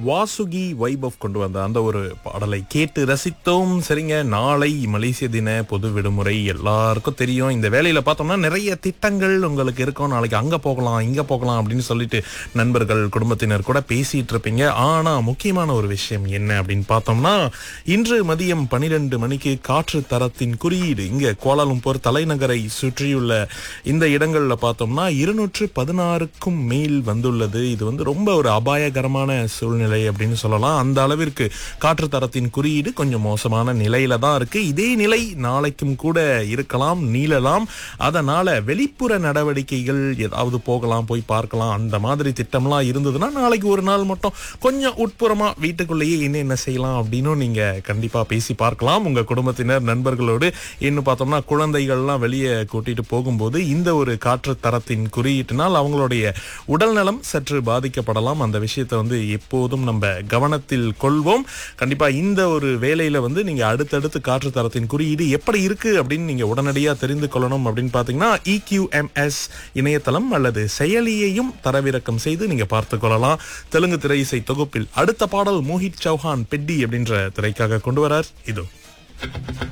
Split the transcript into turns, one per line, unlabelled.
Vasuki vibe of கொண்டு வந்த அந்த ஒரு பாடலை கேட்டு ரசித்தோம் சரிங்க நாளை மலேசிய தின பொது விடுமுறை எல்லாருக்கும் தெரியும் இந்த வேலையில பார்த்தோம்னா நிறைய திட்டங்கள் உங்களுக்கு இருக்கும் நாளைக்கு அங்க போகலாம் இங்க போகலாம் அப்படின்னு சொல்லிட்டு நண்பர்கள் குடும்பத்தினர் கூட பேசிட்டு இருப்பீங்க ஆனா முக்கியமான ஒரு விஷயம் என்ன அப்படின்னு பார்த்தோம்னா இன்று மதியம் பனிரெண்டு மணிக்கு காற்று தரத்தின் குறியீடு இங்க கோலாலும்பூர் தலைநகரை சுற்றியுள்ள இந்த இடங்கள்ல பார்த்தோம்னா இருநூற்று பதினாறுக்கும் மேல் வந்துள்ளது இது வந்து ரொம்ப ஒரு அபாயகரமான சூழ்நிலை அப்படின்னு சொல்லலாம் அந்த அளவிற்கு காற்று தரத்தின் குறியீடு கொஞ்சம் மோசமான நிலையில தான் இருக்கு இதே நிலை நாளைக்கும் கூட இருக்கலாம் நீளலாம் அதனால வெளிப்புற நடவடிக்கைகள் ஏதாவது போகலாம் போய் பார்க்கலாம் அந்த மாதிரி திட்டம்லாம் இருந்ததுன்னா நாளைக்கு ஒரு நாள் மட்டும் கொஞ்சம் உட்புறமா வீட்டுக்குள்ளேயே என்ன என்ன செய்யலாம் அப்படின்னு நீங்க கண்டிப்பா பேசி பார்க்கலாம் உங்க குடும்பத்தினர் நண்பர்களோடு இன்னும் பார்த்தோம்னா குழந்தைகள்லாம் வெளியே கூட்டிட்டு போகும்போது இந்த ஒரு காற்று தரத்தின் குறியீட்டினால் அவங்களுடைய உடல்நலம் சற்று பாதிக்கப்படலாம் அந்த விஷயத்தை வந்து எப்போதும் நம்ம கவனத்தில் கொள்வோம் கண்டிப்பா இந்த ஒரு வேலையில வந்து நீங்க அடுத்தடுத்து காற்று தரத்தின் குறியீடு எப்படி இருக்கு அப்படின்னு நீங்க உடனடியா தெரிந்து கொள்ளணும் அப்படின்னு பாத்தீங்கன்னா இக்யூஎம்எஸ் இணையதளம் அல்லது செயலியையும் தரவிறக்கம் செய்து நீங்க பார்த்து கொள்ளலாம் தெலுங்கு திரை இசை தொகுப்பில் அடுத்த பாடல் மோஹித் சௌஹான் பெட்டி அப்படின்ற திரைக்காக கொண்டு வரார் இதோ